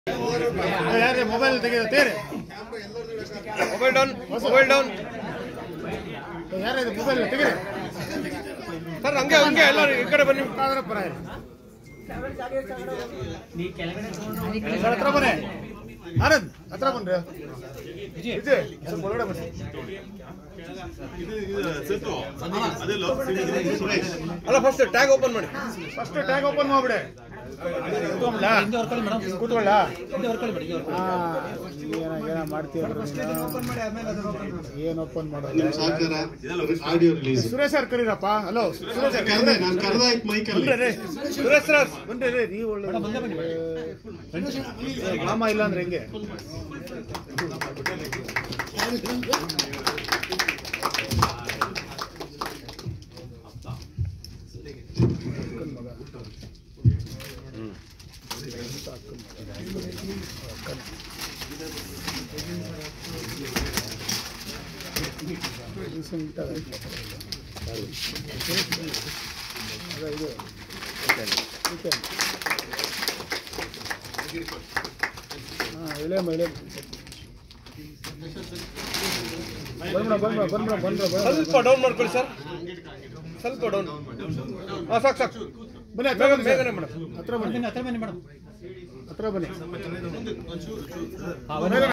ಯಾರೇ ಮೊಬೈಲ್ ತೆಗೆದ ತೇರೆ ಮೊಬೈಲ್ ಡೌನ್ ಮೊಬೈಲ್ ಡೌನ್ ಯಾರೇ ಇದು ಮೊಬೈಲ್ ತೆಗೆರೆ ಸರ್ ಹಂಗೆ ಹಂಗೆ ಎಲ್ಲರೂ ಈ ಕಡೆ ಬನ್ನಿ ಕಾದ್ರ ಪರ ಸರ್ ಹತ್ರ ಬನ್ನಿ ಆನಂದ್ ಹತ್ರ ಬನ್ರಿ ವಿಜಯ್ ಸ್ವಲ್ಪ ಒಳಗಡೆ ಬನ್ನಿ ಇದು ಇದು ಸೆಟ್ಟು ಅದೆಲ್ಲ ಸುರೇಶ್ ಅಲ್ಲ ಫಸ್ಟ್ ಟ್ಯಾಗ್ ಓಪನ್ ಮಾಡಿ ಫಸ್ಟ್ ಟ್ಯಾಗ್ ಓಪನ್ ಮಾಡ್ಬಿಡೆ ಕೂತ್ಕೊಳ್ಳ ಏನ ಮಾಡ್ತೀವಿ ಏನ್ ಓಪನ್ ಮಾಡೋದು ಸಹಕಾರ audio release Suresh sir Kareerappa hello Suresh sir ಕರೆದೆ ನಾನು ಕರೆದಾಯ್ತು ಮೈಕಲ್ಲಿ ಬನ್ರಿ ರೀ ಸುರೇಶ್ ಸರ್ ಬನ್ರಿ ರೀ ನೀವು ಒಳ್ಳೆ ಮಾಮ ಇಲ್ಲ ಅಂದ್ರೆ ಹೆಂಗೆ ಅಕ್ಕನ್ ಮಗ. ಅಕ್ಕನ್. Recent ಆಗಿ ಅದ ಇದು weekend. ಹಾ, ಎಳೆಯಮ್ಮ, ಎಳೆಯಮ್ಮ. ಬಂದ್ಬಿಡ ಬಂದ್ಬಿಡ ಬಂದ್ಬಿಡ ಬಂದ್ಬಿಡ ಬಂದ್ಬಿಡ. ಸ್ವಲ್ಪ ಡೌನ್ ಮಾಡ್ಕೊಳ್ಳಿ ಸರ್ ಸ್ವಲ್ಪ ಡೌನ್ ಹಾಂ ಸಾಕು ಸಾಕು ಬನ್ನಿ ಹತ್ರ ಬನ್ನಿ ಬೇಗನೆ ಸರ್. ಮೇಡಮ್ ಹತ್ರ ಬನ್ನಿ ಹತ್ರ ಬನ್ನಿ ಮೇಡಮ್ ಹತ್ರ ಬನ್ನಿ